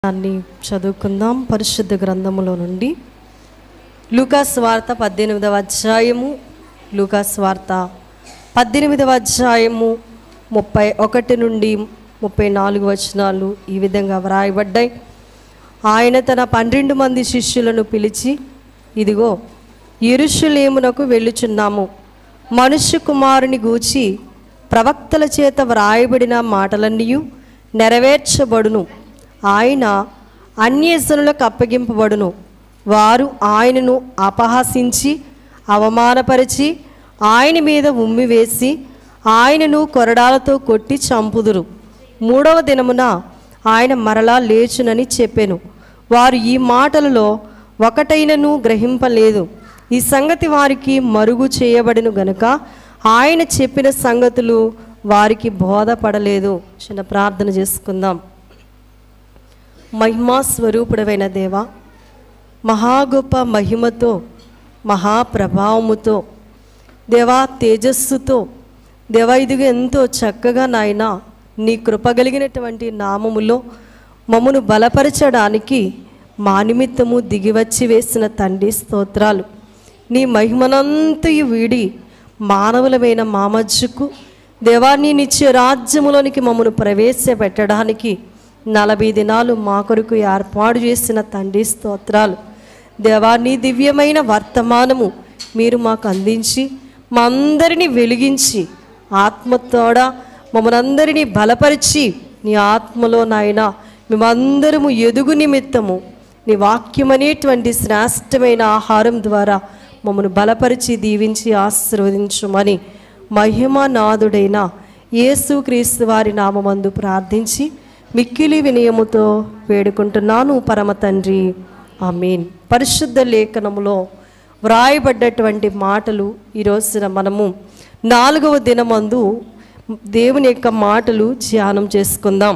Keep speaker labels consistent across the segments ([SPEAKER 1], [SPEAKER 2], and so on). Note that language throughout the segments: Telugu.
[SPEAKER 1] దాన్ని చదువుకుందాం పరిశుద్ధ గ్రంథములో నుండి లూకాస్ వార్త పద్దెనిమిదవ అధ్యాయము లూకాస్ వార్త పద్దెనిమిదవ అధ్యాయము ముప్పై ఒకటి నుండి ముప్పై నాలుగు వచనాలు ఈ విధంగా వ్రాయబడ్డాయి ఆయన తన పన్నెండు మంది శిష్యులను పిలిచి ఇదిగో ఎరుషులేమునకు వెళ్ళుచున్నాము మనుష్య కుమారుని గూచి ప్రవక్తల చేత వ్రాయబడిన మాటలన్నీ నెరవేర్చబడును ఆయన అన్యజనులకు అప్పగింపబడును వారు ఆయనను అపహాసించి అవమానపరిచి ఆయన మీద ఉమ్మి వేసి ఆయనను కొరడాలతో కొట్టి చంపుదురు మూడవ దినమున ఆయన మరలా లేచునని చెప్పెను వారు ఈ మాటలలో ఒకటైనను గ్రహింపలేదు ఈ సంగతి వారికి మరుగు చేయబడిను గనుక ఆయన చెప్పిన సంగతులు వారికి బోధపడలేదు చిన్న ప్రార్థన చేసుకుందాం మహిమా స్వరూపుడమైన దేవ మహా గొప్ప మహిమతో మహాప్రభావముతో దేవా తేజస్సుతో దేవా ఇదిగా ఎంతో చక్కగా నాయన నీ కృప కలిగినటువంటి నామములో మమ్మను బలపరచడానికి మా నిమిత్తము దిగివచ్చి వేసిన తండ్రి స్తోత్రాలు నీ మహిమనంతయు వీడి మానవులమైన మా మధ్యకు దేవా నీ నిత్య రాజ్యములోనికి మమ్మను ప్రవేశపెట్టడానికి నలభై దినాలు మా కొరకు ఏర్పాటు చేసిన తండ్రి స్తోత్రాలు దేవా నీ దివ్యమైన వర్తమానము మీరు మాకు అందించి మా అందరినీ వెలిగించి ఆత్మతోడ మమ్మల్ని అందరినీ బలపరిచి నీ ఆత్మలో నాయన మేమందరము ఎదుగు నిమిత్తము నీ వాక్యం అనేటువంటి శ్రేష్టమైన ఆహారం ద్వారా మమ్మను బలపరిచి దీవించి ఆశీర్వదించుమని మహిమనాథుడైన యేసుక్రీస్తు వారి నామమందు ప్రార్థించి మిక్కిలి వినయముతో వేడుకుంటున్నాను పరమ తండ్రి ఆమీన్ పరిశుద్ధ లేఖనములో వ్రాయబడ్డటువంటి మాటలు ఈ రోజున మనము నాలుగవ దినమందు దేవుని యొక్క మాటలు ధ్యానం చేసుకుందాం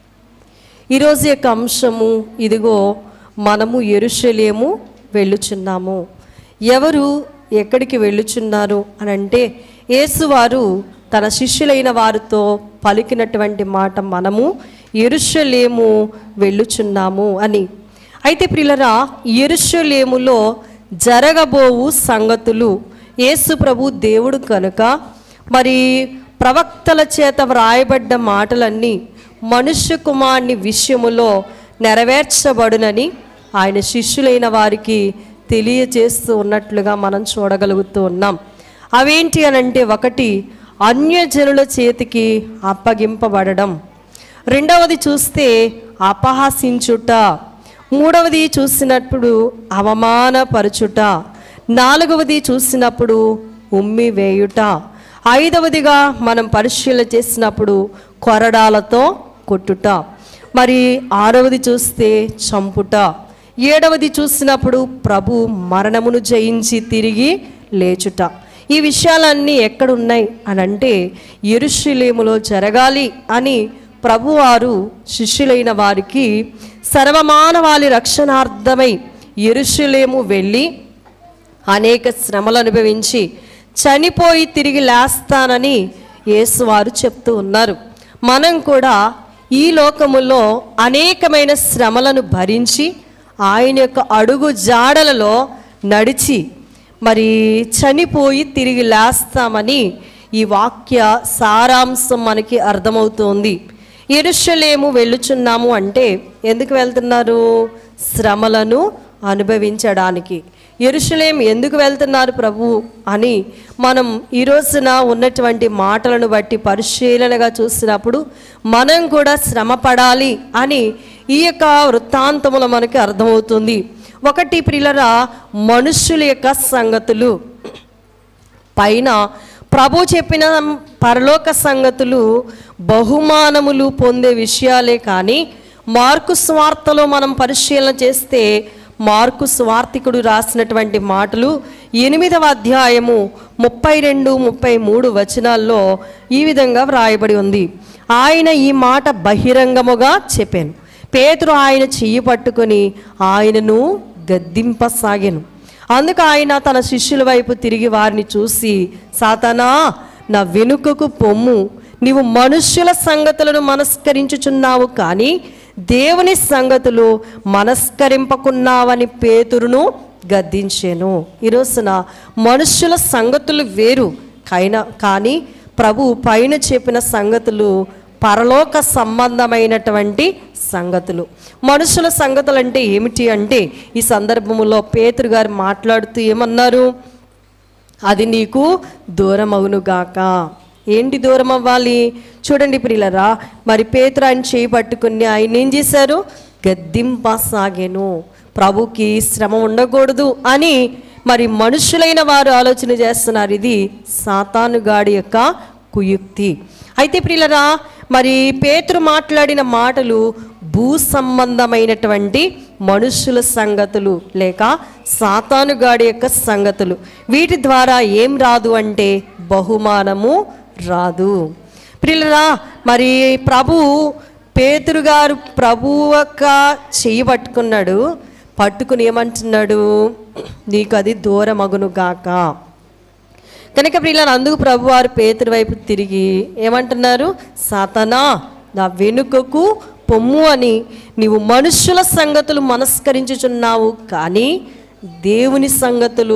[SPEAKER 1] ఈరోజు యొక్క అంశము ఇదిగో మనము ఎరుషలేము వెళ్ళుచున్నాము ఎవరు ఎక్కడికి వెళ్ళుచున్నారు అని అంటే యేసువారు తన శిష్యులైన వారితో పలికినటువంటి మాట మనము ఎరుషలేము వెళ్ళుచున్నాము అని అయితే ప్రిలరా ఎరుషలేములో జరగబోవు సంగతులు యేసు ప్రభు దేవుడు కనుక మరి ప్రవక్తల చేత వ్రాయబడ్డ మాటలన్నీ మనుష్య కుమారుని విషయములో నెరవేర్చబడునని ఆయన శిష్యులైన వారికి తెలియచేస్తూ ఉన్నట్లుగా మనం చూడగలుగుతూ ఉన్నాం అవేంటి అనంటే ఒకటి అన్యజనుల చేతికి అప్పగింపబడడం రెండవది చూస్తే అపహాసించుట మూడవది చూసినప్పుడు అవమానపరచుట నాలుగవది చూసినప్పుడు ఉమ్మి వేయుట ఐదవదిగా మనం పరిశీలన చేసినప్పుడు కొరడాలతో కొట్టుట మరి ఆరవది చూస్తే చంపుట ఏడవది చూసినప్పుడు ప్రభు మరణమును జయించి తిరిగి లేచుట ఈ విషయాలన్నీ ఎక్కడున్నాయి అని అంటే ఎరుషులేములో జరగాలి అని ప్రభువారు శిష్యులైన వారికి సర్వమానవాళి రక్షణార్థమై ఎరుషులేము వెళ్ళి అనేక శ్రమలు అనుభవించి చనిపోయి తిరిగి లేస్తానని యేసువారు చెప్తూ ఉన్నారు మనం కూడా ఈ లోకములో అనేకమైన శ్రమలను భరించి ఆయన యొక్క అడుగు జాడలలో నడిచి మరి చనిపోయి తిరిగి లేస్తామని ఈ వాక్య సారాంశం మనకి అర్థమవుతోంది ఎరుషలేము వెళ్ళుచున్నాము అంటే ఎందుకు వెళ్తున్నారు శ్రమలను అనుభవించడానికి ఎరుషలేం ఎందుకు వెళ్తున్నారు ప్రభు అని మనం ఈ రోజున ఉన్నటువంటి మాటలను బట్టి పరిశీలనగా చూసినప్పుడు మనం కూడా శ్రమ పడాలి అని ఈ యొక్క వృత్తాంతములో మనకి అర్థమవుతుంది ఒకటి ప్రిలరా మనుషుల యొక్క సంగతులు పైన ప్రభు చెప్పిన పరలోక సంగతులు బహుమానములు పొందే విషయాలే కానీ మార్కు స్వార్థలో మనం పరిశీలన చేస్తే మార్కు స్వార్థికుడు రాసినటువంటి మాటలు ఎనిమిదవ అధ్యాయము ముప్పై రెండు ముప్పై మూడు వచనాల్లో ఈ విధంగా వ్రాయబడి ఉంది ఆయన ఈ మాట బహిరంగముగా చెప్పాను పేతురు ఆయన చెయ్యి పట్టుకొని ఆయనను గద్దింపసాగాను అందుకు ఆయన తన శిష్యుల వైపు తిరిగి వారిని చూసి సాతానా నా వెనుకకు పొమ్ము నీవు మనుష్యుల సంగతులను మనస్కరించుచున్నావు కానీ దేవుని సంగతులు మనస్కరింపకున్నావని పేతురును గద్దించాను ఈరోజున మనుషుల సంగతులు వేరు కైనా కానీ ప్రభు పైన చెప్పిన సంగతులు పరలోక సంబంధమైనటువంటి సంగతులు మనుషుల సంగతులు అంటే ఏమిటి అంటే ఈ సందర్భంలో పేతురు గారు మాట్లాడుతూ ఏమన్నారు అది నీకు దూరం అవునుగాక ఏంటి దూరం అవ్వాలి చూడండి ప్రియులరా మరి పేతురు ఆయన చేయి పట్టుకుని ఆయన ఏం చేశారు గద్దింపసాగాను ప్రభుకి శ్రమ ఉండకూడదు అని మరి మనుషులైన వారు ఆలోచన చేస్తున్నారు ఇది సాతానుగాడి యొక్క కుయుక్తి అయితే ప్రియులరా మరి పేతురు మాట్లాడిన మాటలు భూ సంబంధమైనటువంటి మనుషుల సంగతులు లేక సాతానుగాడి యొక్క సంగతులు వీటి ద్వారా ఏం రాదు అంటే బహుమానము రాదు ప్రియులరా మరి ప్రభు పేతురు గారు ప్రభు యొక్క చెయ్యి పట్టుకున్నాడు పట్టుకుని ఏమంటున్నాడు నీకు అది దూరమగును గాక కనుక ప్రియులను అందుకు ప్రభువారు పేతురు వైపు తిరిగి ఏమంటున్నారు సాతనా నా వెనుకకు పొమ్ము అని నీవు మనుషుల సంగతులు మనస్కరించుచున్నావు కానీ దేవుని సంగతులు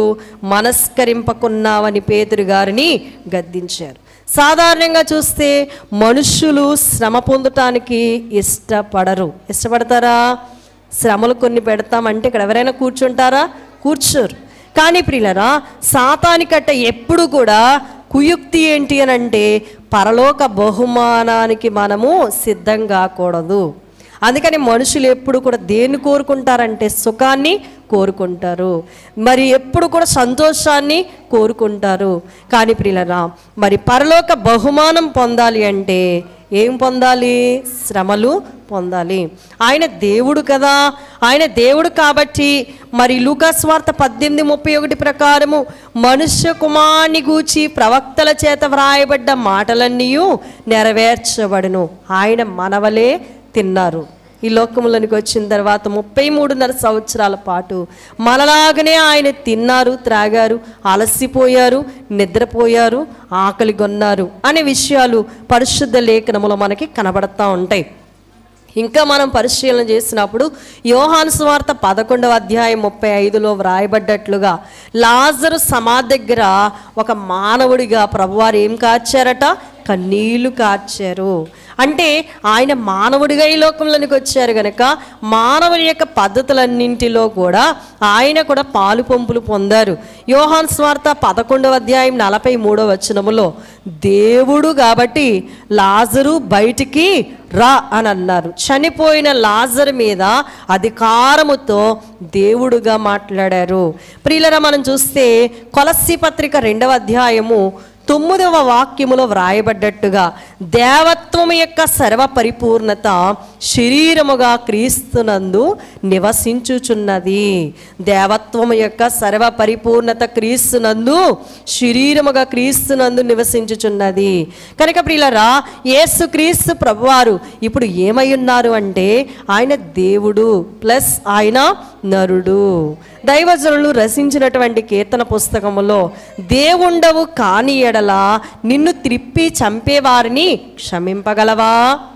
[SPEAKER 1] మనస్కరింపకున్నావని పేతురు గారిని గద్దించారు సాధారణంగా చూస్తే మనుషులు శ్రమ పొందటానికి ఇష్టపడరు ఇష్టపడతారా శ్రమలు కొన్ని పెడతామంటే ఇక్కడ ఎవరైనా కూర్చుంటారా కూర్చోరు కానీ ప్రియులరా సాతానికట్ట ఎప్పుడు కూడా కుయుక్తి ఏంటి అని అంటే పరలోక బహుమానానికి మనము సిద్ధం కాకూడదు అందుకని మనుషులు ఎప్పుడు కూడా దేన్ని కోరుకుంటారంటే సుఖాన్ని కోరుకుంటారు మరి ఎప్పుడు కూడా సంతోషాన్ని కోరుకుంటారు కానీ ప్రియులరా మరి పరలోక బహుమానం పొందాలి అంటే ఏం పొందాలి శ్రమలు పొందాలి ఆయన దేవుడు కదా ఆయన దేవుడు కాబట్టి మరి లూకాస్వార్త పద్దెనిమిది ముప్పై ఒకటి ప్రకారము మనుష్య కుమారుని గూచి ప్రవక్తల చేత వ్రాయబడ్డ మాటలన్నీ నెరవేర్చబడును ఆయన మనవలే తిన్నారు ఈ లోకములోనికి వచ్చిన తర్వాత ముప్పై మూడున్నర సంవత్సరాల పాటు మనలాగనే ఆయన తిన్నారు త్రాగారు అలసిపోయారు నిద్రపోయారు ఆకలి కొన్నారు అనే విషయాలు పరిశుద్ధ లేఖనములో మనకి కనబడతా ఉంటాయి ఇంకా మనం పరిశీలన చేసినప్పుడు యోహాను సువార్త పదకొండవ అధ్యాయం ముప్పై ఐదులో వ్రాయబడ్డట్లుగా లాజరు సమాధి దగ్గర ఒక మానవుడిగా ప్రభువారు ఏం కార్చారట కన్నీళ్లు కార్చారు అంటే ఆయన మానవుడిగా ఈ లోకంలోనికి వచ్చారు గనక మానవుని యొక్క పద్ధతులన్నింటిలో కూడా ఆయన కూడా పాలు పంపులు పొందారు యోహాన్ స్వార్త పదకొండవ అధ్యాయం నలభై మూడవ వచనములో దేవుడు కాబట్టి లాజరు బయటికి రా అని అన్నారు చనిపోయిన లాజరు మీద అధికారముతో దేవుడుగా మాట్లాడారు ప్రియులరా మనం చూస్తే కొలస్సి పత్రిక రెండవ అధ్యాయము తొమ్మిదవ వాక్యములో వ్రాయబడ్డట్టుగా దేవత్వము యొక్క సర్వ పరిపూర్ణత శరీరముగా క్రీస్తునందు నివసించుచున్నది దేవత్వము యొక్క సర్వ పరిపూర్ణత క్రీస్తునందు శరీరముగా క్రీస్తునందు నివసించుచున్నది కనుక ప్రియులరా యేసు క్రీస్తు ప్రభువారు ఇప్పుడు ఏమై ఉన్నారు అంటే ఆయన దేవుడు ప్లస్ ఆయన నరుడు దైవజనులు రచించినటువంటి కీర్తన పుస్తకములో దేవుండవు కాని ఎడల నిన్ను త్రిప్పి చంపేవారిని క్షమింపగలవా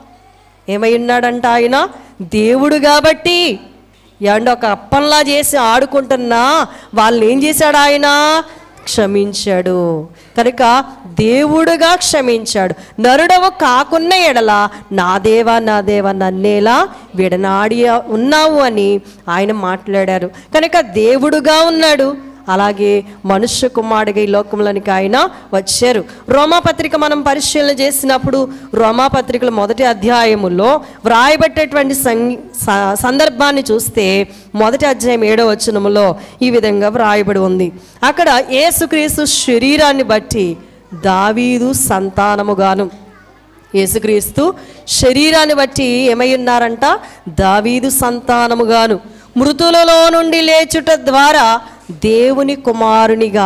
[SPEAKER 1] ఏమై ఉన్నాడంట ఆయన దేవుడు కాబట్టి ఏమంటే ఒక అప్పంలా చేసి ఆడుకుంటున్నా వాళ్ళని ఏం చేశాడు ఆయన క్షమించాడు కనుక దేవుడుగా క్షమించాడు నరుడవు కాకున్న ఎడల నా దేవా నా దేవా నన్నేలా విడనాడి ఉన్నావు అని ఆయన మాట్లాడారు కనుక దేవుడుగా ఉన్నాడు అలాగే మనుష్య కుమారుడిగా ఈ లోకంలోనికి ఆయన వచ్చారు రోమాపత్రిక మనం పరిశీలన చేసినప్పుడు రోమాపత్రికల మొదటి అధ్యాయములో వ్రాయబట్టేటువంటి సం స- సందర్భాన్ని చూస్తే మొదటి అధ్యాయం ఏడో వచనములో ఈ విధంగా వ్రాయబడి ఉంది అక్కడ యేసుక్రీస్తు శరీరాన్ని బట్టి దావీదు సంతానముగాను యేసుక్రీస్తు శరీరాన్ని బట్టి ఏమై ఉన్నారంట దావీదు సంతానముగాను మృతులలో నుండి లేచుట ద్వారా దేవుని కుమారునిగా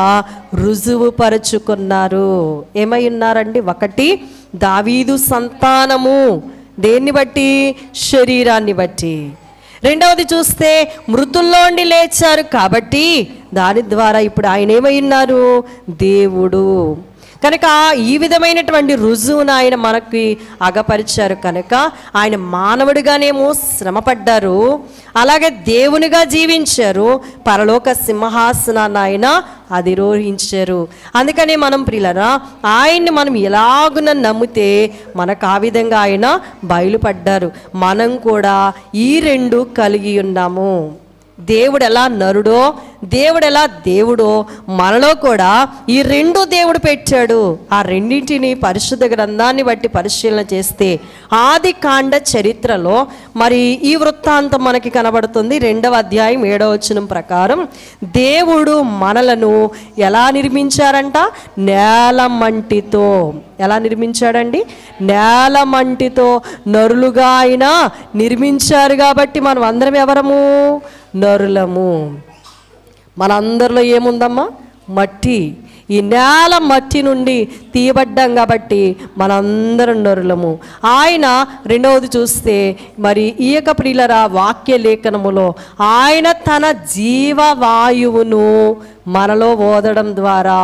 [SPEAKER 1] రుజువుపరుచుకున్నారు ఏమై ఉన్నారండి ఒకటి దావీదు సంతానము దేన్ని బట్టి శరీరాన్ని బట్టి రెండవది చూస్తే మృతుల్లోండి లేచారు కాబట్టి దాని ద్వారా ఇప్పుడు ఆయన ఏమై ఉన్నారు దేవుడు కనుక ఈ విధమైనటువంటి రుజువును ఆయన మనకి అగపరిచారు కనుక ఆయన మానవుడిగానేమో శ్రమపడ్డారు అలాగే దేవునిగా జీవించారు పరలోక సింహాసనాన్ని ఆయన అధిరోహించారు అందుకని మనం ప్రియులరా ఆయన్ని మనం ఎలాగున నమ్మితే మనకు ఆ విధంగా ఆయన బయలుపడ్డారు మనం కూడా ఈ రెండు కలిగి ఉన్నాము దేవుడు ఎలా నరుడో దేవుడు ఎలా దేవుడో మనలో కూడా ఈ రెండు దేవుడు పెట్టాడు ఆ రెండింటిని పరిశుద్ధ గ్రంథాన్ని బట్టి పరిశీలన చేస్తే ఆది కాండ చరిత్రలో మరి ఈ వృత్తాంతం మనకి కనబడుతుంది రెండవ అధ్యాయం ఏడవ వచనం ప్రకారం దేవుడు మనలను ఎలా నిర్మించారంట నేల మంటితో ఎలా నిర్మించాడండి నేల మంటితో నరులుగా ఆయన నిర్మించారు కాబట్టి మనం అందరం ఎవరము నరులము మనందరిలో ఏముందమ్మా మట్టి ఈ నేల మట్టి నుండి తీయబడ్డాం కాబట్టి మనందరం నరులము ఆయన రెండవది చూస్తే మరి ఈ యొక్క ప్రియులరా వాక్య లేఖనములో ఆయన తన జీవవాయువును మనలో ఓదడం ద్వారా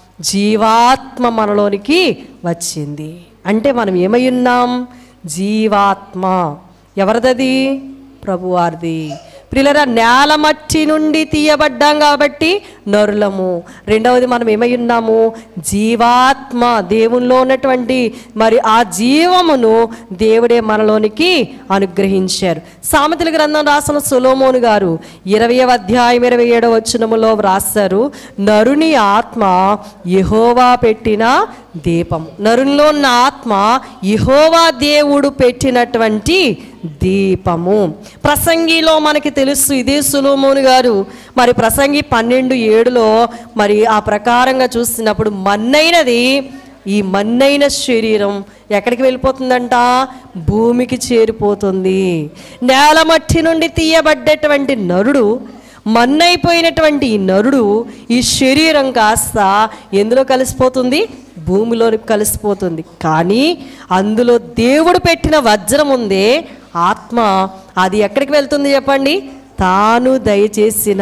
[SPEAKER 1] జీవాత్మ మనలోనికి వచ్చింది అంటే మనం ఏమై ఉన్నాం జీవాత్మ ఎవరిదది ప్రభువారిది ప్రిలర నేల మట్టి నుండి తీయబడ్డాం కాబట్టి నరులము రెండవది మనం ఏమై ఉన్నాము జీవాత్మ దేవునిలో ఉన్నటువంటి మరి ఆ జీవమును దేవుడే మనలోనికి అనుగ్రహించారు సామెతల గ్రంథం రాసిన సులోమోను గారు ఇరవై అధ్యాయం ఇరవై ఏడవ వచనములో వ్రాస్తారు నరుని ఆత్మ యెహోవా పెట్టిన దీపం నరునిలో ఉన్న ఆత్మ యెహోవా దేవుడు పెట్టినటువంటి దీపము ప్రసంగిలో మనకి తెలుసు ఇదే సులోమోను గారు మరి ప్రసంగి పన్నెండు ఏడులో మరి ఆ ప్రకారంగా చూస్తున్నప్పుడు మన్నైనది ఈ మన్నైన శరీరం ఎక్కడికి వెళ్ళిపోతుందంట భూమికి చేరిపోతుంది నేల మట్టి నుండి తీయబడ్డటువంటి నరుడు మన్నైపోయినటువంటి ఈ నరుడు ఈ శరీరం కాస్త ఎందులో కలిసిపోతుంది భూమిలోనికి కలిసిపోతుంది కానీ అందులో దేవుడు పెట్టిన వజ్రం ఉందే ఆత్మ అది ఎక్కడికి వెళ్తుంది చెప్పండి తాను దయచేసిన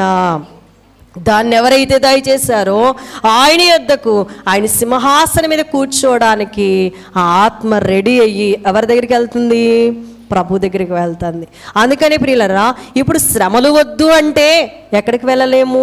[SPEAKER 1] దాన్ని ఎవరైతే దయచేశారో ఆయన యొద్దకు ఆయన సింహాసనం మీద కూర్చోవడానికి ఆ ఆత్మ రెడీ అయ్యి ఎవరి దగ్గరికి వెళ్తుంది ప్రభు దగ్గరికి వెళ్తుంది అందుకని ప్రియులరా ఇప్పుడు శ్రమలు వద్దు అంటే ఎక్కడికి వెళ్ళలేము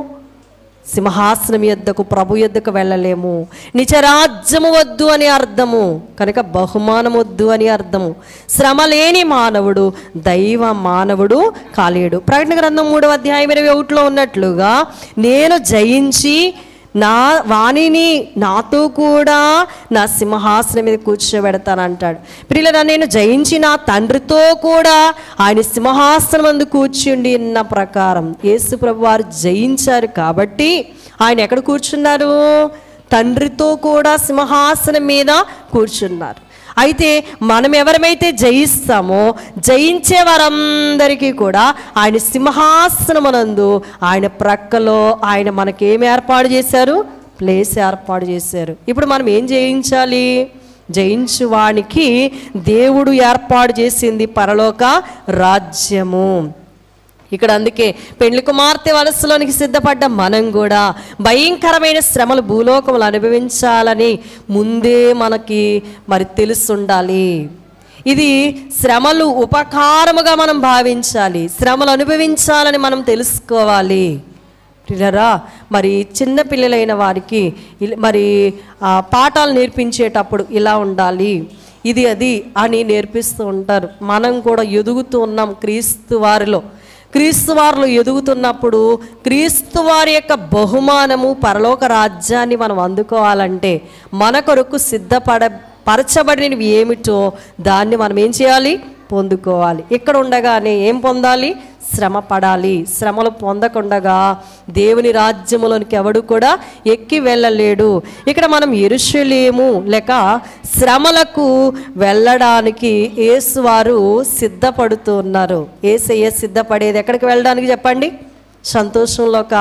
[SPEAKER 1] సింహాసనం యొద్దకు ప్రభు యొద్దకు వెళ్ళలేము నిచరాజ్యము వద్దు అని అర్థము కనుక బహుమానం వద్దు అని అర్థము శ్రమ లేని మానవుడు దైవ మానవుడు కాలేడు ప్రకటన గ్రంథం మూడవ అధ్యాయం ఇరవై ఒకటిలో ఉన్నట్లుగా నేను జయించి నా వాణిని నాతో కూడా నా సింహాసనం మీద కూర్చోబెడతానంటాడు ప్రియులరా నేను జయించి నా తండ్రితో కూడా ఆయన సింహాసనం అందు కూర్చుండి ఉన్న ప్రకారం యేసు ప్రభు వారు జయించారు కాబట్టి ఆయన ఎక్కడ కూర్చున్నారు తండ్రితో కూడా సింహాసనం మీద కూర్చున్నారు అయితే మనం ఎవరమైతే జయిస్తామో జయించే వారందరికీ కూడా ఆయన సింహాసనమునందు ఆయన ప్రక్కలో ఆయన మనకేం ఏర్పాటు చేశారు ప్లేస్ ఏర్పాటు చేశారు ఇప్పుడు మనం ఏం జయించాలి జయించు వానికి దేవుడు ఏర్పాటు చేసింది పరలోక రాజ్యము ఇక్కడ అందుకే పెండ్లి కుమార్తె వలసలోనికి సిద్ధపడ్డ మనం కూడా భయంకరమైన శ్రమలు భూలోకములు అనుభవించాలని ముందే మనకి మరి తెలుసుండాలి ఇది శ్రమలు ఉపకారముగా మనం భావించాలి శ్రమలు అనుభవించాలని మనం తెలుసుకోవాలి పిల్లరా మరి చిన్న పిల్లలైన వారికి ఇల్- మరి ఆ, పాఠాలు నేర్పించేటప్పుడు ఇలా ఉండాలి ఇది అది అని నేర్పిస్తూ ఉంటారు మనం కూడా ఎదుగుతూ ఉన్నాం క్రీస్తు వారిలో క్రీస్తు వారిలో ఎదుగుతున్నప్పుడు క్రీస్తు వారి యొక్క బహుమానము పరలోక రాజ్యాన్ని మనం అందుకోవాలంటే మన కొరకు సిద్ధపడ పరచబడినవి ఏమిటో దాన్ని మనం ఏం చేయాలి పొందుకోవాలి ఇక్కడ ఉండగానే ఏం పొందాలి శ్రమ పడాలి శ్రమలు పొందకుండగా దేవుని రాజ్యములోనికి ఎవడు కూడా ఎక్కి వెళ్ళలేడు ఇక్కడ మనం ఎరుషలేము లేక శ్రమలకు వెళ్ళడానికి యేసువారు సిద్ధపడుతూ ఉన్నారు ఏసయ్య సిద్ధపడేది ఎక్కడికి వెళ్ళడానికి చెప్పండి సంతోషంలోక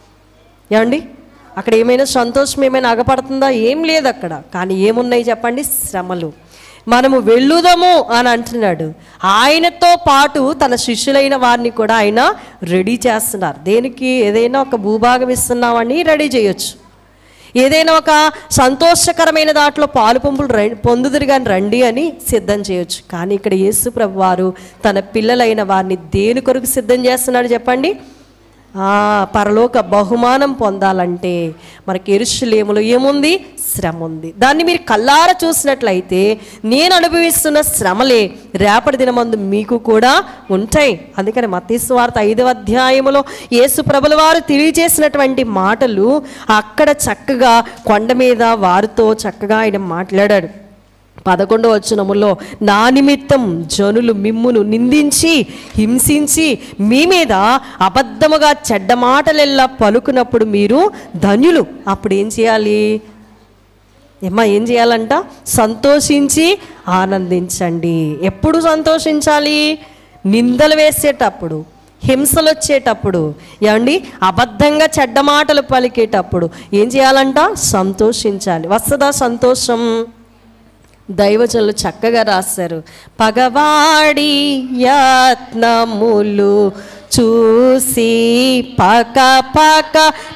[SPEAKER 1] ఏమండి అక్కడ ఏమైనా సంతోషం ఏమైనా అగపడుతుందా ఏం లేదు అక్కడ కానీ ఏమున్నాయి చెప్పండి శ్రమలు మనము వెళ్ళుదాము అని అంటున్నాడు ఆయనతో పాటు తన శిష్యులైన వారిని కూడా ఆయన రెడీ చేస్తున్నారు దేనికి ఏదైనా ఒక భూభాగం ఇస్తున్నామని రెడీ చేయొచ్చు ఏదైనా ఒక సంతోషకరమైన దాంట్లో పాలు పంపులు ర- పొందుదురు కానీ రండి అని సిద్ధం చేయొచ్చు కానీ ఇక్కడ యేసు ప్రభు వారు తన పిల్లలైన వారిని దేని కొరకు సిద్ధం చేస్తున్నాడు చెప్పండి ఆ, పరలోక బహుమానం పొందాలంటే మనకి ఎరుషులేములో ఏముంది శ్రమ ఉంది దాన్ని మీరు కల్లార చూసినట్లయితే నేను అనుభవిస్తున్న శ్రమలే రేపటి దినమందు మీకు కూడా ఉంటాయి అందుకని మతీసు వార్త ఐదవ అధ్యాయములో యేసు ప్రభుల వారు తెలియజేసినటువంటి మాటలు అక్కడ చక్కగా కొండ మీద వారితో చక్కగా ఆయన మాట్లాడాడు పదకొండవ వచనములో నా నిమిత్తం జనులు మిమ్మును నిందించి హింసించి మీ మీద అబద్ధముగా చెడ్డ మాటలెల్లా పలుకున్నప్పుడు మీరు ధన్యులు అప్పుడు ఏం చేయాలి ఏమ్మా ఏం చేయాలంట సంతోషించి ఆనందించండి ఎప్పుడు సంతోషించాలి నిందలు వేసేటప్పుడు హింసలు వచ్చేటప్పుడు ఏమండి అబద్ధంగా చెడ్డ మాటలు పలికేటప్పుడు ఏం చేయాలంట సంతోషించాలి వస్తుందా సంతోషం దైవజనులు చక్కగా రాశారు పగవాడి యత్నములు చూసి పక పక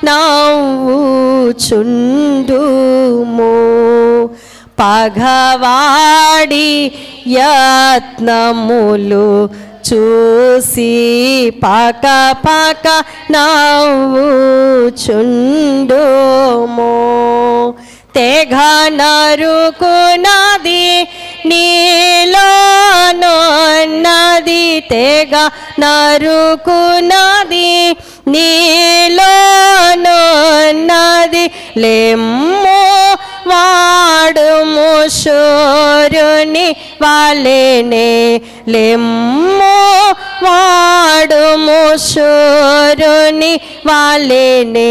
[SPEAKER 1] నవ్వుచుండుము పగవాడి యత్నములు చూసి పక పక నవ్వుచుండుము తెగ నరుకున్నది నీలోనది తెగ నరుకున్నది నీలోనది లెమ్ము వాడుము శూరుని వాళ్ళేనే లెమ్ము వాడుము శూరుని వాళ్ళేనే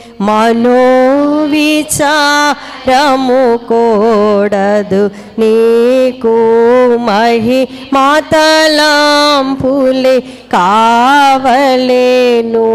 [SPEAKER 1] మనోవిచారము కూడదు నీకు మహి మాతలాంపులే కావలేను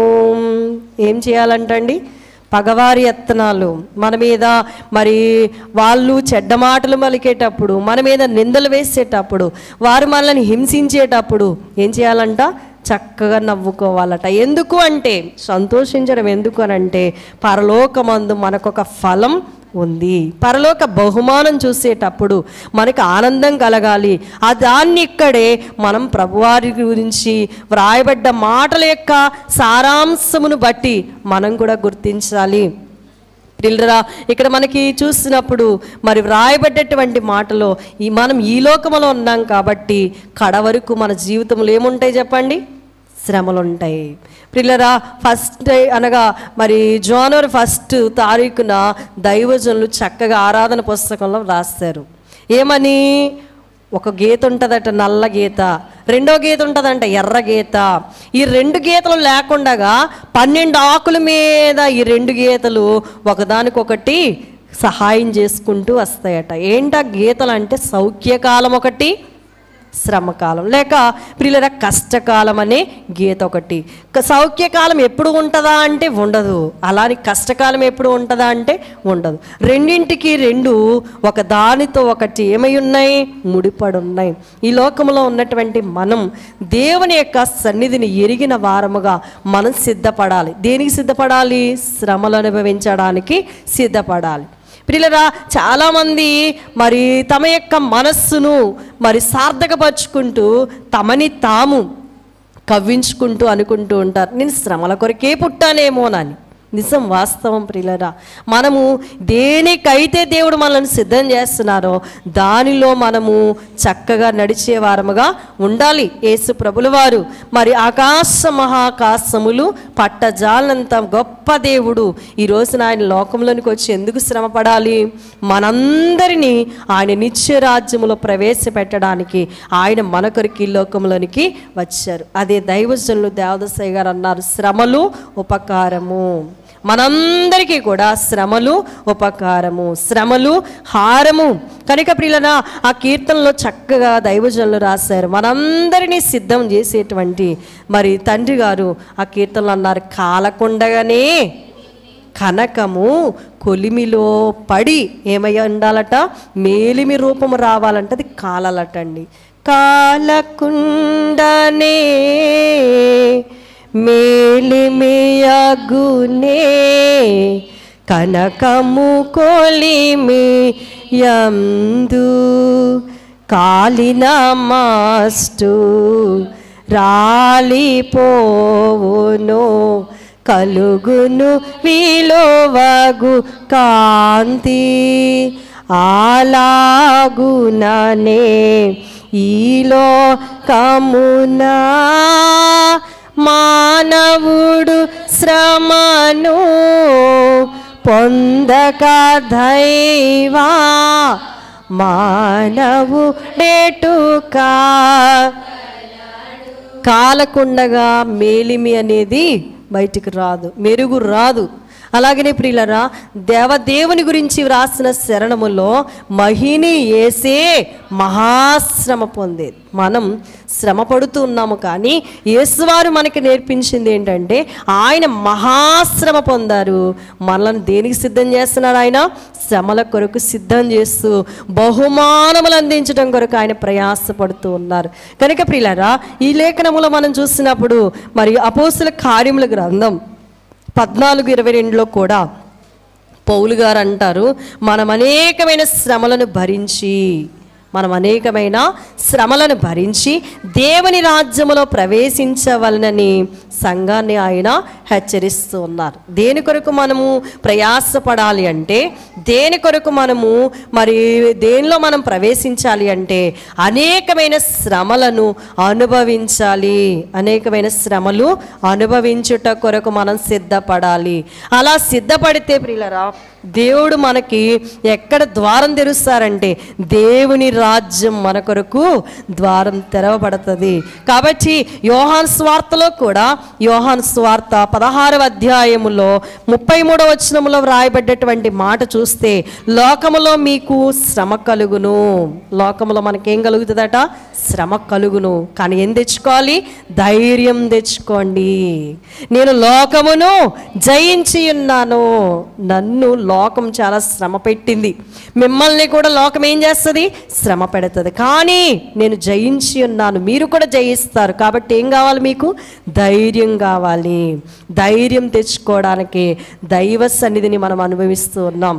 [SPEAKER 1] ఏం చేయాలంటండి పగవారి యత్నాలు మన మీద మరి వాళ్ళు చెడ్డ మాటలు పలికేటప్పుడు మన మీద నిందలు వేసేటప్పుడు వారు మనల్ని హింసించేటప్పుడు ఏం చేయాలంట చక్కగా నవ్వుకోవాలట ఎందుకు అంటే సంతోషించడం ఎందుకు అని అంటే పరలోకమందు మనకొక ఫలం ఉంది పరలోక బహుమానం చూసేటప్పుడు మనకి ఆనందం కలగాలి ఆ దాన్ని ఇక్కడే మనం ప్రభువారి గురించి వ్రాయబడ్డ మాటల యొక్క సారాంశమును బట్టి మనం కూడా గుర్తించాలి పిల్లరా ఇక్కడ మనకి చూసినప్పుడు మరి వ్రాయబడ్డటువంటి మాటలో ఈ మనం ఈ లోకములో ఉన్నాం కాబట్టి కడ వరకు మన జీవితంలో ఏముంటాయి చెప్పండి శ్రమలు ఉంటాయి పిల్లరా ఫస్ట్ అనగా మరి జనవరి ఫస్ట్ తారీఖున దైవజనులు చక్కగా ఆరాధన పుస్తకంలో రాస్తారు ఏమని ఒక గీత ఉంటుందట నల్ల గీత రెండో గీత ఉంటుందంట ఎర్ర గీత ఈ రెండు గీతలు లేకుండగా పన్నెండు ఆకుల మీద ఈ రెండు గీతలు ఒకదానికొకటి సహాయం చేసుకుంటూ వస్తాయట ఏంటా గీతలు అంటే సౌఖ్యకాలం ఒకటి శ్రమకాలం లేక ప్రియులర కష్టకాలం అనే గీత ఒకటి క- సౌఖ్యకాలం ఎప్పుడు ఉంటుందా అంటే ఉండదు అలానే కష్టకాలం ఎప్పుడు ఉంటుందా అంటే ఉండదు రెండింటికి రెండు ఒక దానితో ఒకటి ఏమై ఉన్నాయి ముడిపడి ఉన్నాయి ఈ లోకంలో ఉన్నటువంటి మనం దేవుని యొక్క సన్నిధిని ఎరిగిన వారముగా మనం సిద్ధపడాలి దేనికి సిద్ధపడాలి శ్రమలు అనుభవించడానికి సిద్ధపడాలి ప్రియులరా చాలామంది మరి తమ యొక్క మనస్సును మరి సార్థకపరుచుకుంటూ తమని తాము కవ్వించుకుంటూ అనుకుంటూ ఉంటారు నేను శ్రమల కొరకే పుట్టానేమోనని నిజం వాస్తవం ప్రియులరా మనము దేనికైతే దేవుడు మనల్ని సిద్ధం చేస్తున్నారో దానిలో మనము చక్కగా నడిచే వారముగా ఉండాలి యేసు ప్రభుల వారు మరి ఆకాశ మహాకాశములు పట్టజాలంత గొప్ప దేవుడు ఈ రోజున ఆయన లోకంలోనికి వచ్చి ఎందుకు శ్రమ పడాలి మనందరినీ ఆయన నిత్య రాజ్యములో ప్రవేశపెట్టడానికి ఆయన మన కొరికి ఈ లోకంలోనికి వచ్చారు అదే దైవజనులు దేవదసాయి గారు అన్నారు శ్రమలు ఉపకారము మనందరికీ కూడా శ్రమలు ఉపకారము శ్రమలు హారము కనుక ప్రియులన ఆ కీర్తనలో చక్కగా దైవజనులు రాశారు మనందరినీ సిద్ధం చేసేటువంటి మరి తండ్రి గారు ఆ కీర్తనలో అన్నారు కాలకుండగానే కనకము కొలిమిలో పడి ఏమై ఉండాలట మేలిమి రూపము రావాలంటే అది కాలాలటండి కాలకుండనే మేలిమియగునే కనకము కొలిమి యందు కాలిన మాస్టు రాలిపోవును కలుగును విలువగు కాంతి అలాగుననే ఈలో కమునా మానవుడు శ్రమను పొందక దైవా మానవుడేటుకా కాలకుండగా మేలిమి అనేది బయటికి రాదు మెరుగు రాదు అలాగనే ప్రియులరా దేవదేవుని గురించి వ్రాసిన శరణములో మహిని ఏసే మహాశ్రమ పొందేది మనం శ్రమ పడుతూ ఉన్నాము కానీ యేసువారు మనకి నేర్పించింది ఏంటంటే ఆయన మహాశ్రమ పొందారు మనల్ని దేనికి సిద్ధం చేస్తున్నారు ఆయన శ్రమల కొరకు సిద్ధం చేస్తూ బహుమానములు అందించడం కొరకు ఆయన ప్రయాసపడుతూ ఉన్నారు కనుక ప్రియులరా ఈ లేఖనములో మనం చూసినప్పుడు మరి అపోసుల కార్యముల గ్రంథం పద్నాలుగు ఇరవై రెండులో కూడా పౌలు గారు అంటారు మనం అనేకమైన శ్రమలను భరించి మనం అనేకమైన శ్రమలను భరించి దేవుని రాజ్యములో ప్రవేశించవలనని సంఘాన్ని ఆయన హెచ్చరిస్తూ ఉన్నారు దేని కొరకు మనము ప్రయాసపడాలి అంటే దేని కొరకు మనము మరి దేనిలో మనం ప్రవేశించాలి అంటే అనేకమైన శ్రమలను అనుభవించాలి అనేకమైన శ్రమలు అనుభవించుట కొరకు మనం సిద్ధపడాలి అలా సిద్ధపడితే ప్రియులరా దేవుడు మనకి ఎక్కడ ద్వారం తెరుస్తారంటే దేవుని రాజ్యం మన కొరకు ద్వారం తెరవబడుతుంది కాబట్టి యోహాన్ స్వార్తలో కూడా యోహాన్ స్వార్త పదహారవ అధ్యాయములో ముప్పై మూడవ వచనములో వ్రాయబడ్డటువంటి మాట చూస్తే లోకములో మీకు శ్రమ కలుగును లోకములో మనకేం కలుగుతుందట శ్రమ కలుగును కానీ ఏం తెచ్చుకోవాలి ధైర్యం తెచ్చుకోండి నేను లోకమును జయించి ఉన్నాను నన్ను లోకం చాలా శ్రమ పెట్టింది మిమ్మల్ని కూడా లోకం ఏం చేస్తుంది శ్రమ పెడుతుంది కానీ నేను జయించి ఉన్నాను మీరు కూడా జయిస్తారు కాబట్టి ఏం కావాలి మీకు ధైర్యం కావాలి ధైర్యం తెచ్చుకోవడానికి దైవ సన్నిధిని మనం అనుభవిస్తూ ఉన్నాం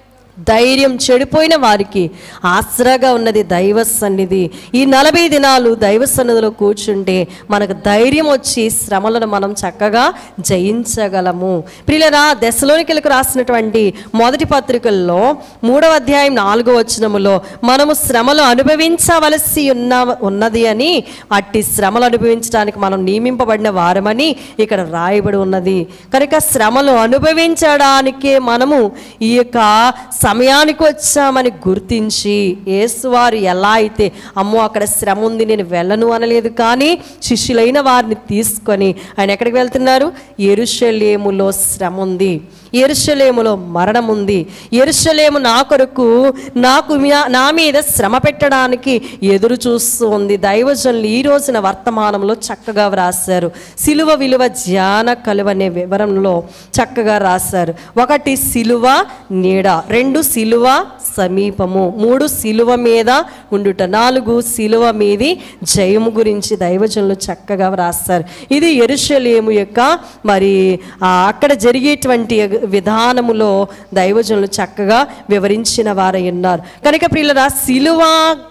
[SPEAKER 1] ధైర్యం చెడిపోయిన వారికి ఆసరాగా ఉన్నది దైవ సన్నిధి ఈ నలభై దినాలు దైవ సన్నిధిలో కూర్చుంటే మనకు ధైర్యం వచ్చి శ్రమలను మనం చక్కగా జయించగలము ప్రియులరా దశలోనికలకు రాసినటువంటి మొదటి పత్రికల్లో మూడవ అధ్యాయం నాలుగో వచనములో మనము శ్రమలు అనుభవించవలసి ఉన్న ఉన్నది అని అట్టి శ్రమలు అనుభవించడానికి మనం నియమింపబడిన వారమని ఇక్కడ రాయబడి ఉన్నది కనుక శ్రమలు అనుభవించడానికే మనము ఈ యొక్క సమయానికి వచ్చామని గుర్తించి యేసువారు ఎలా అయితే అమ్మో అక్కడ శ్రమ ఉంది నేను వెళ్ళను అనలేదు కానీ శిష్యులైన వారిని తీసుకొని ఆయన ఎక్కడికి వెళ్తున్నారు ఎరుషలేములో శ్రమ ఉంది ఎరుషలేములో మరణం ఉంది ఎరుషలేము నా కొరకు నాకు మీ- నా మీద శ్రమ పెట్టడానికి ఎదురు చూస్తూ ఉంది దైవజనులు ఈ రోజున వర్తమానంలో చక్కగా వ్రాశారు సిలువ విలువ ధ్యాన కలువ అనే వివరంలో చక్కగా రాశారు ఒకటి సిలువ నీడ రెండు సిలువ సమీపము మూడు సిలువ మీద ఉండుట నాలుగు సిలువ మీది జయము గురించి దైవజనులు చక్కగా వ్రాస్తారు ఇది ఎరుషలేము యొక్క మరి ఆ, అక్కడ జరిగేటువంటి విధానములో దైవజనులు చక్కగా వివరించిన వారై ఉన్నారు కనుక ప్రియులరా సిలువ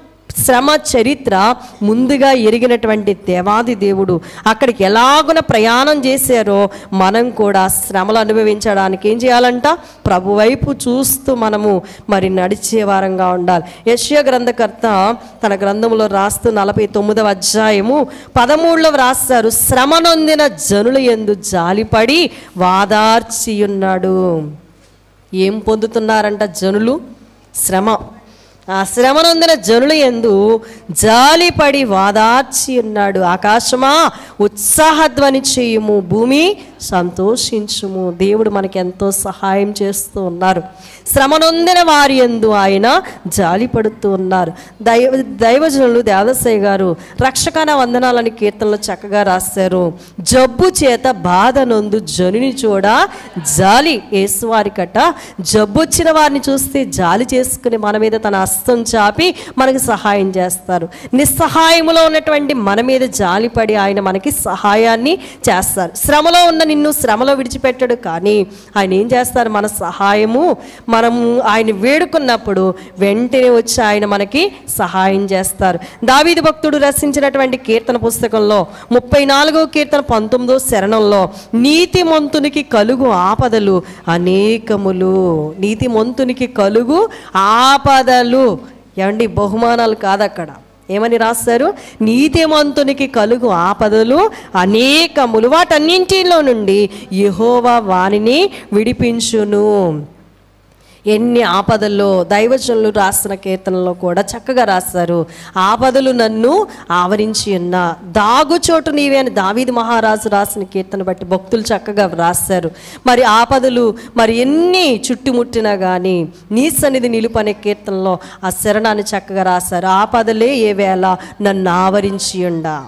[SPEAKER 1] శ్రమ చరిత్ర ముందుగా ఎరిగినటువంటి దేవాది దేవుడు అక్కడికి ఎలాగున ప్రయాణం చేశారో మనం కూడా శ్రమలు అనుభవించడానికి ఏం చేయాలంట ప్రభు వైపు చూస్తూ మనము మరి నడిచే వారంగా ఉండాలి యశ్య గ్రంథకర్త తన గ్రంథంలో రాస్తూ నలభై తొమ్మిదవ అధ్యాయము పదమూడులో వ్రాస్తారు శ్రమ నొందిన జనులు ఎందు జాలిపడి వాదార్చి ఉన్నాడు ఏం పొందుతున్నారంట జనులు శ్రమ ఆ శ్రమనందిన జనులు ఎందు జాలిపడి వాదార్చి ఉన్నాడు ఆకాశమా ఉత్సాహధ్వని చేయుము భూమి సంతోషించుము దేవుడు మనకి ఎంతో సహాయం చేస్తూ ఉన్నారు శ్రమనొందిన వారి ఎందు ఆయన జాలిపడుతూ ఉన్నారు దైవ దైవజనులు దేవదసయ్య గారు రక్షకాన వందనాలని కీర్తనలో చక్కగా రాశారు జబ్బు చేత బాధ నొందు జనుని చూడ జాలి ఏసువారి కట జబ్బు వచ్చిన వారిని చూస్తే జాలి చేసుకుని మన మీద తన హస్తం చాపి మనకి సహాయం చేస్తారు నిస్సహాయములో ఉన్నటువంటి మన మీద జాలిపడి ఆయన మనకి సహాయాన్ని చేస్తారు శ్రమలో ఉన్న నిన్ను శ్రమలో విడిచిపెట్టడు కానీ ఆయన ఏం చేస్తారు మన సహాయము మనము ఆయన వేడుకున్నప్పుడు వెంటనే వచ్చి ఆయన మనకి సహాయం చేస్తారు దావీదు భక్తుడు రచించినటువంటి కీర్తన పుస్తకంలో ముప్పై నాలుగో కీర్తన పంతొమ్మిదో శరణంలో నీతిమంతునికి కలుగు ఆపదలు అనేకములు నీతిమంతునికి కలుగు ఆపదలు ఏమండి బహుమానాలు కాదు అక్కడ ఏమని రాస్తారు నీతిమంతునికి కలుగు ఆపదలు అనేకములు వాటన్నింటిలో నుండి యెహోవా వానిని విడిపించును ఎన్ని ఆపదల్లో దైవజనులు రాసిన కీర్తనలో కూడా చక్కగా రాస్తారు ఆపదలు నన్ను ఆవరించి ఉన్న దాగుచోటు నీవే అని దావీది మహారాజు రాసిన కీర్తన బట్టి భక్తులు చక్కగా రాస్తారు మరి ఆపదలు మరి ఎన్ని చుట్టుముట్టినా కానీ నీ సన్నిధి నిలుపు అనే కీర్తనలో ఆ శరణాన్ని చక్కగా రాశారు ఆపదలే ఏ వేళ నన్ను ఆవరించి ఉండా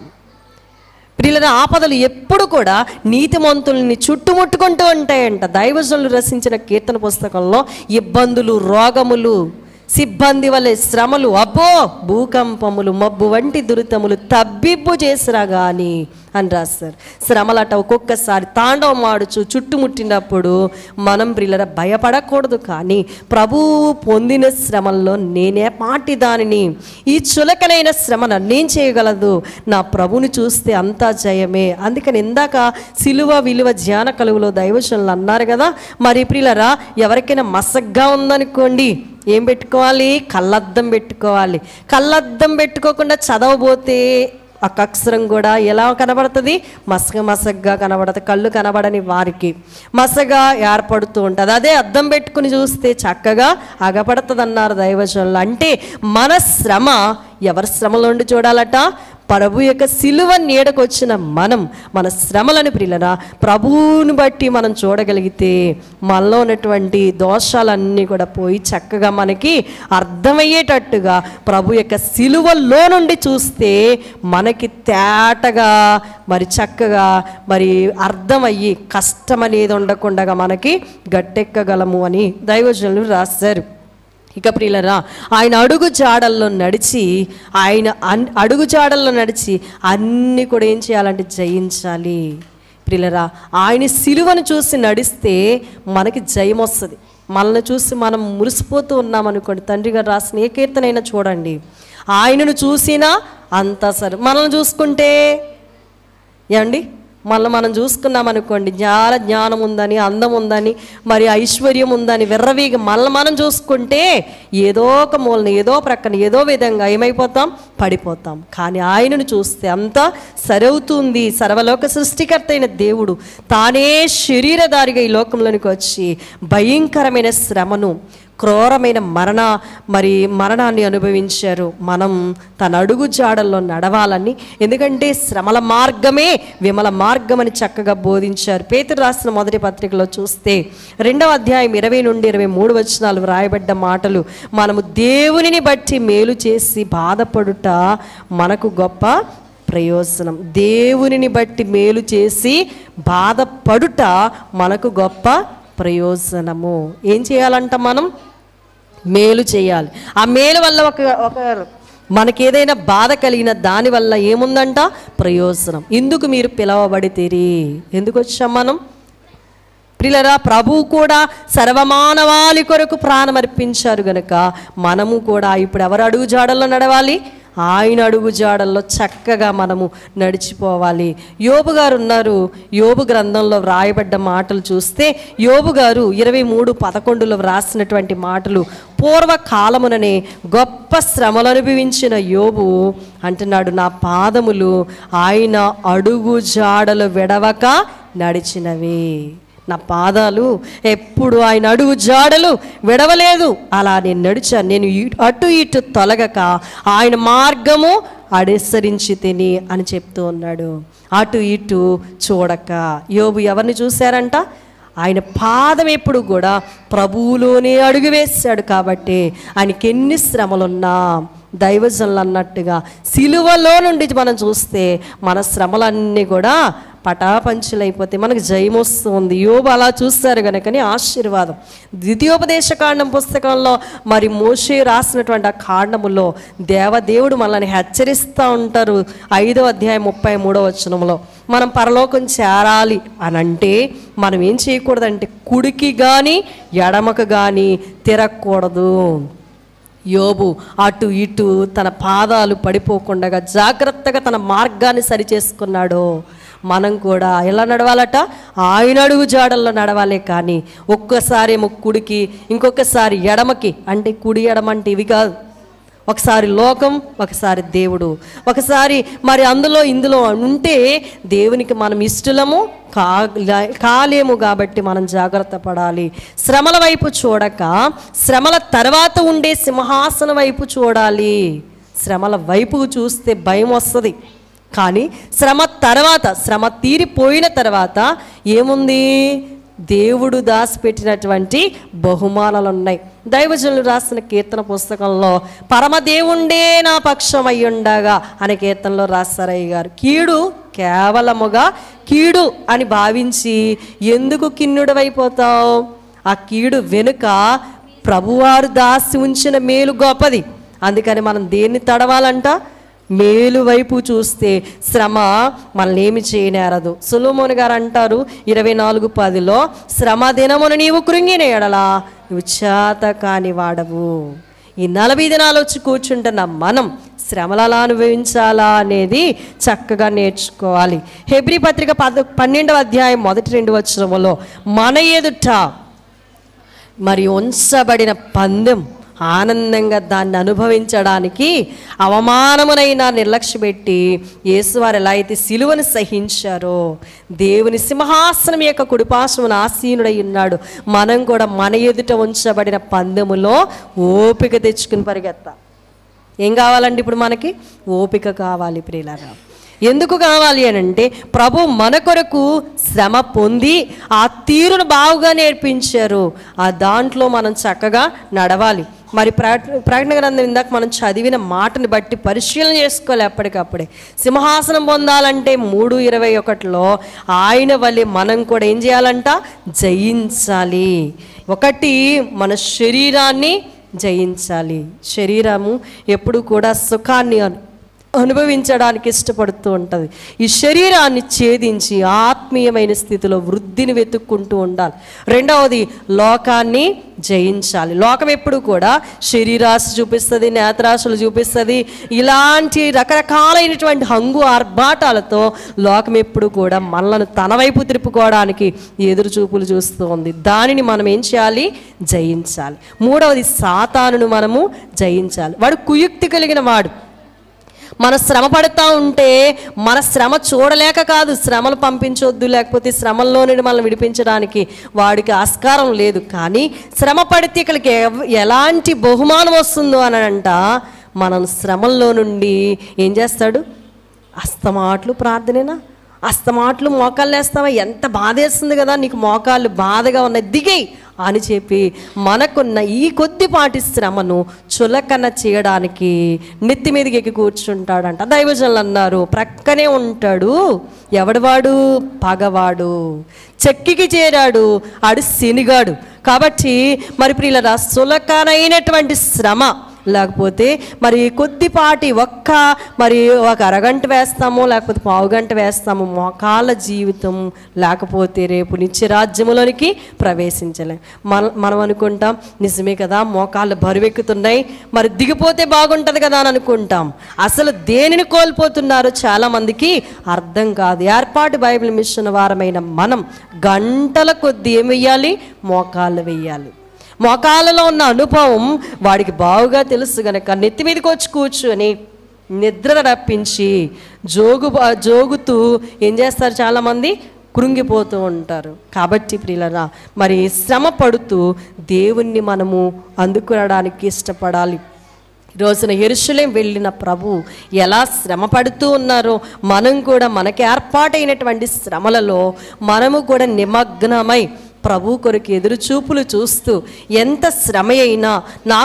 [SPEAKER 1] ప్రియుల ఆపదలు ఎప్పుడు కూడా నీతిమంతుల్ని చుట్టుముట్టుకుంటూ ఉంటాయంట దైవజనులు రచించిన కీర్తన పుస్తకంలో ఇబ్బందులు రోగములు సిబ్బంది వలె శ్రమలు అబ్బో భూకంపములు మబ్బు వంటి దురితములు తబ్బిబ్బు చేసిరా గాని అని రాస్తారు శ్రమలట ఒక్కొక్కసారి తాండవం ఆడుచు చుట్టుముట్టినప్పుడు మనం ప్రియులర భయపడకూడదు కానీ ప్రభువు పొందిన శ్రమల్లో నేనే పాటి దానిని ఈ చులకనైన శ్రమ నన్నేం చేయగలదు నా ప్రభుని చూస్తే అంతా జయమే అందుకని ఇందాక సిలువ విలువ ధ్యాన కలుగులో దైవజనులు అన్నారు కదా మరి ప్రియులరా ఎవరికైనా మసగ్గా ఉందనుకోండి ఏం పెట్టుకోవాలి కళ్ళద్దం పెట్టుకోవాలి కళ్ళద్దం పెట్టుకోకుండా చదవబోతే ఆ అక్షరం కూడా ఎలా కనబడుతుంది మసగ మసగ్గా కనబడుతుంది కళ్ళు కనబడని వారికి మసగా ఏర్పడుతూ ఉంటుంది అదే అద్దం పెట్టుకుని చూస్తే చక్కగా అగపడుతుంది అన్నారు దైవజనులు అంటే మన శ్రమ ఎవరి శ్రమలో ఉండి చూడాలట ప్రభు యొక్క సిలువ నీడకు వచ్చిన మనం మన శ్రమలను ప్రియులరా ప్రభువుని బట్టి మనం చూడగలిగితే మనలో ఉన్నటువంటి దోషాలన్నీ కూడా పోయి చక్కగా మనకి అర్థమయ్యేటట్టుగా ప్రభు యొక్క సిలువలో నుండి చూస్తే మనకి తేటగా మరి చక్కగా మరి అర్థమయ్యి కష్టం అనేది ఉండకుండా మనకి గట్టెక్కగలము అని దైవజనులు రాశారు ఇక ప్రియులరా ఆయన అడుగు జాడల్లో నడిచి ఆయన అన్ అడుగు జాడల్లో నడిచి అన్నీ కూడా ఏం చేయాలంటే జయించాలి ప్రియులరా ఆయన సిలువను చూసి నడిస్తే మనకి జయం వస్తుంది మనల్ని చూసి మనం మురిసిపోతూ ఉన్నామనుకోండి తండ్రి గారు రాసిన ఏ కీర్తనైనా చూడండి ఆయనను చూసినా అంతా సరే మనల్ని చూసుకుంటే ఏమండి మళ్ళీ మనం చూసుకున్నాం అనుకోండి జ్ఞాన జ్ఞానం ఉందని అందం ఉందని మరి ఐశ్వర్యం ఉందని విర్రవీగి మళ్ళీ మనం చూసుకుంటే ఏదో ఒక మూలన ఏదో ప్రక్కన ఏదో విధంగా ఏమైపోతాం పడిపోతాం కానీ ఆయనను చూస్తే అంతా సరవుతుంది సర్వలోక సృష్టికర్త అయిన దేవుడు తానే శరీరధారిగా ఈ లోకంలోనికి వచ్చి భయంకరమైన శ్రమను క్రూరమైన మరణ మరి మరణాన్ని అనుభవించారు మనం తన అడుగు జాడల్లో నడవాలని ఎందుకంటే శ్రమల మార్గమే విమల మార్గం అని చక్కగా బోధించారు పేతురు రాసిన మొదటి పత్రికలో చూస్తే రెండవ అధ్యాయం ఇరవై నుండి ఇరవై మూడు వచనాలు వ్రాయబడ్డ మాటలు మనము దేవునిని బట్టి మేలు చేసి బాధపడుట మనకు గొప్ప ప్రయోజనం దేవునిని బట్టి మేలు చేసి బాధపడుట మనకు గొప్ప ప్రయోజనము ఏం చేయాలంట మనం మేలు చేయాలి ఆ మేలు వల్ల ఒక ఒక మనకి ఏదైనా బాధ కలిగిన దాని వల్ల ఏముందంట ప్రయోజనం ఎందుకు మీరు పిలవబడితేరి ఎందుకు వచ్చాం మనం ప్రిలరా ప్రభు కూడా సర్వమానవాళి కొరకు ప్రాణం అర్పించారు గనుక మనము కూడా ఇప్పుడు ఎవరు అడుగు జాడల్లో నడవాలి ఆయన అడుగు జాడల్లో చక్కగా మనము నడిచిపోవాలి యోబు గారు ఉన్నారు యోబు గ్రంథంలో వ్రాయబడ్డ మాటలు చూస్తే యోబు గారు ఇరవై మూడు పదకొండులో వ్రాసినటువంటి మాటలు పూర్వకాలముననే గొప్ప శ్రమలు అనుభవించిన యోబు అంటున్నాడు నా పాదములు ఆయన అడుగు జాడలు విడవక నడిచినవి నా పాదాలు ఎప్పుడు ఆయన అడుగు జాడలు విడవలేదు అలా నేను నడిచాను నేను ఇ- అటు ఇటు తొలగక ఆయన మార్గము అడెసరించి తిని అని చెప్తూ ఉన్నాడు అటు ఇటు చూడక యోబు ఎవరిని చూశారంట ఆయన పాదం ఎప్పుడు కూడా ప్రభువులోనే అడుగు వేశాడు కాబట్టి ఆయనకి ఎన్ని శ్రమలున్నా దైవజనులు అన్నట్టుగా సిలువలో నుండి మనం చూస్తే మన శ్రమలన్నీ కూడా పటాపంచులైపోతే మనకు జయం వస్తుంది యోబు అలా చూస్తారు కనుకని ఆశీర్వాదం ద్వితీయోపదేశ కాండం పుస్తకంలో మరి మోషే రాసినటువంటి ఆ కాండములో దేవదేవుడు మనల్ని హెచ్చరిస్తూ ఉంటారు ఐదో అధ్యాయం ముప్పై మూడో వచనంలో మనం పరలోకం చేరాలి అని అంటే మనం ఏం చేయకూడదంటే కుడికి కానీ ఎడమకు కానీ తిరగకూడదు యోబు అటు ఇటు తన పాదాలు పడిపోకుండా జాగ్రత్తగా తన మార్గాన్ని సరిచేసుకున్నాడు మనం కూడా ఎలా నడవాలట ఆయన అడుగు జాడల్లో నడవాలే కానీ ఒక్కసారి ఏమో కుడికి ఇంకొకసారి ఎడమకి అంటే కుడి ఎడమ అంటే ఇవి కాదు ఒకసారి లోకం ఒకసారి దేవుడు ఒకసారి మరి అందులో ఇందులో ఉంటే దేవునికి మనం ఇష్టలము కా కాలేము కాబట్టి మనం జాగ్రత్త పడాలి శ్రమల వైపు చూడక శ్రమల తర్వాత ఉండే సింహాసనం వైపు చూడాలి శ్రమల వైపు చూస్తే భయం వస్తుంది కానీ శ్రమ తర్వాత శ్రమ తీరిపోయిన తర్వాత ఏముంది దేవుడు దాచిపెట్టినటువంటి బహుమానాలు ఉన్నాయి దైవజనులు రాసిన కీర్తన పుస్తకంలో పరమదేవుండే నా పక్షం అయ్యుండగా అనే కీర్తనలో రాస్తారయ్య గారు కీడు కేవలముగా కీడు అని భావించి ఎందుకు కిన్నుడవైపోతావు ఆ కీడు వెనుక ప్రభువారు దాసి ఉంచిన మేలు గొప్పది అందుకని మనం దేన్ని తడవాలంట మేలు వైపు చూస్తే శ్రమ మనల్ని ఏమి చేయనేరదు సులోమోని గారు అంటారు ఇరవై నాలుగు పదిలో శ్రమ దినమును నీవు కృంగిన ఎడలా నువ్వు చేత కాని వాడవు ఈ నలభై దినాలు వచ్చి కూర్చుంటున్న మనం శ్రమలు ఎలా అనుభవించాలా అనేది చక్కగా నేర్చుకోవాలి హెబ్రి పత్రిక పద పన్నెండవ అధ్యాయం మొదటి రెండు వచనములో మన ఎదుట మరి ఉంచబడిన పందెం ఆనందంగా దాన్ని అనుభవించడానికి అవమానమునైనా నిర్లక్ష్యపెట్టి యేసువారు ఎలా అయితే సిలువను సహించారో దేవుని సింహాసనం యొక్క కుడిపాశమున ఆసీనుడై ఉన్నాడు మనం కూడా మన ఎదుట ఉంచబడిన పందెములో ఓపిక తెచ్చుకుని పరిగెత్తాం ఏం కావాలండి ఇప్పుడు మనకి ఓపిక కావాలి ప్రియులారా ఎందుకు కావాలి అని అంటే ప్రభు మన కొరకు శ్రమ పొంది ఆ తీరును బాగుగా నేర్పించారు ఆ దాంట్లో మనం చక్కగా నడవాలి మరి ప్రకట ప్రకటన గ్రంథం ఇందాక మనం చదివిన మాటని బట్టి పరిశీలన చేసుకోవాలి ఎప్పటికప్పుడే సింహాసనం పొందాలంటే మూడు ఇరవై ఒకటిలో ఆయన వల్లే మనం కూడా ఏం చేయాలంట జయించాలి ఒకటి మన శరీరాన్ని జయించాలి శరీరము ఎప్పుడు కూడా సుఖాన్ని అను- అనుభవించడానికి ఇష్టపడుతూ ఉంటుంది ఈ శరీరాన్ని ఛేదించి ఆత్మీయమైన స్థితిలో వృద్ధిని వెతుక్కుంటూ ఉండాలి రెండవది లోకాన్ని జయించాలి లోకం ఎప్పుడు కూడా శరీరాశ చూపిస్తుంది నేత్రాశలు చూపిస్తుంది ఇలాంటి రకరకాలైనటువంటి హంగు ఆర్భాటాలతో లోకం ఎప్పుడు కూడా మనలను తన వైపు తిప్పుకోవడానికి ఎదురు చూపులు చూస్తూ ఉంది దానిని మనం ఏం చేయాలి జయించాలి మూడవది సాతానును మనము జయించాలి వాడు కుయుక్తి కలిగిన వాడు మన శ్రమ పడుతూ ఉంటే మన శ్రమ చూడలేక కాదు శ్రమలు పంపించొద్దు లేకపోతే శ్రమల్లో నుండి మనల్ని విడిపించడానికి వాడికి ఆస్కారం లేదు కానీ శ్రమ పడితే ఇక్కడికి ఎవ- ఎలాంటి బహుమానం వస్తుందో అని అంట మనం శ్రమల్లో నుండి ఏం చేస్తాడు అస్తమాట్లు ప్రార్థనేనా అస్తమాట్లు మోకాళ్ళు వేస్తావా ఎంత బాధేస్తుంది కదా నీకు మోకాళ్ళు బాధగా ఉన్నాయి దిగేయి అని చెప్పి మనకున్న ఈ కొద్దిపాటి శ్రమను చులకన చేయడానికి నెత్తి మీదకి ఎక్కి కూర్చుంటాడంట దైవజనులు అన్నారు ప్రక్కనే ఉంటాడు ఎవడవాడు పగవాడు చెక్కికి చేరాడు ఆడు శనిగాడు కాబట్టి మరి ప్రియులరా సులకనైనటువంటి శ్రమ లేకపోతే మరి కొద్దిపాటి ఒక్క మరి ఒక అరగంట వేస్తాము లేకపోతే పావు గంట వేస్తాము మోకాళ్ళ జీవితం లేకపోతే రేపు నిత్యరాజ్యములోనికి ప్రవేశించలేం మన మనం అనుకుంటాం నిజమే కదా మోకాళ్ళు బరువెక్కుతున్నాయి మరి దిగిపోతే బాగుంటుంది కదా అని అనుకుంటాం అసలు దేనిని కోల్పోతున్నారో చాలా మందికి అర్థం కాదు ఏర్పాటు బైబిల్ మిషన్ వారమైన మనం గంటల కొద్ది ఏం వెయ్యాలి మోకాళ్ళు వెయ్యాలి మోకాళ్ళలో ఉన్న అనుభవం వాడికి బావుగా తెలుసు గనక నెత్తి మీదకి వచ్చి కూర్చొని నిద్ర రప్పించి జోగు జోగుతూ ఏం చేస్తారు చాలామంది కృంగిపోతూ ఉంటారు కాబట్టి ప్రియులరా మరి శ్రమ పడుతూ దేవుణ్ణి మనము అందుకునడానికి ఇష్టపడాలి ఈ రోజున ఎరుషలేం వెళ్ళిన ప్రభు ఎలా శ్రమ పడుతూ ఉన్నారో మనం కూడా మనకి ఏర్పాటైనటువంటి శ్రమలలో మనము కూడా నిమగ్నమై ప్రభు కొరకు ఎదురు చూపులు చూస్తూ ఎంత శ్రమ అయినా నా కొరకు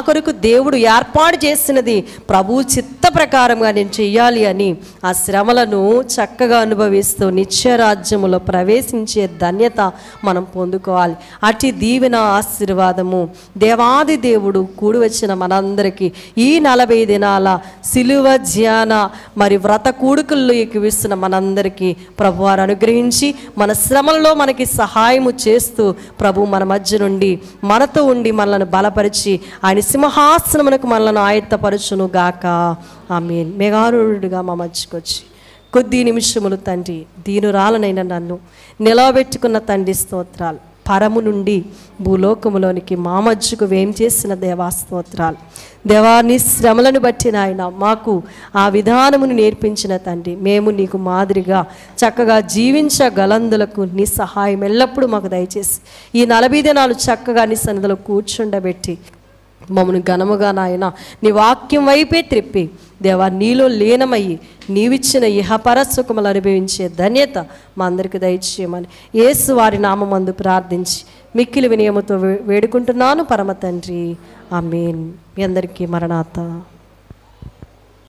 [SPEAKER 1] దేవుడు ఏర్పాటు చేసినది ప్రభు చిత్త ప్రకారంగా నేను చెయ్యాలి అని ఆ శ్రమలను చక్కగా అనుభవిస్తూ నిత్యరాజ్యములో ప్రవేశించే ధన్యత మనం పొందుకోవాలి అటు దీవెన ఆశీర్వాదము దేవాది దేవుడు కూడి వచ్చిన మనందరికీ ఈ నలభై దినాల సిలువ ధ్యాన మరి వ్రత కూడుకుల్లో ఎక్కివిస్తున్న మనందరికీ ప్రభు వారు అనుగ్రహించి మన శ్రమలలో మనకి సహాయము చేస్తూ ప్రభు మన మధ్య నుండి మనతో ఉండి మనల్ని బలపరిచి ఆయన సింహాసనమునకు మనల్ని ఆయత్తపరచును గాక ఆమె మెగారుడుగా మా మధ్యకొచ్చి కొద్ది నిమిషములు తండ్రి దీనురాలనైన నన్ను నిలవబెట్టుకున్న తండ్రి స్తోత్రాలు పరము నుండి భూలోకములోనికి మా మధ్యకు వేం చేసిన దేవా స్తోత్రాలు దేవా నీ శ్రమలను బట్టి నాయన మాకు ఆ విధానమును నేర్పించిన తండ్రి మేము నీకు మాదిరిగా చక్కగా జీవించగలందులకు నీ సహాయం ఎల్లప్పుడూ మాకు దయచేసి ఈ నలభై దినాలు చక్కగా నీ సన్నిధిలో కూర్చుండబెట్టి మమ్మల్ని ఘనముగా నాయన నీ వాక్యం వైపే త్రిప్పి దేవా నీలో లీనమయ్యి నీవిచ్చిన ఇహపర సుఖములు అనుభవించే ధన్యత మా అందరికి దయచేయమని యేసు వారి నామందు ప్రార్థించి మిక్కిలి వినయముతో వే- వేడుకుంటున్నాను పరమ తండ్రి ఆమేన్ మీ అందరికీ మరణాత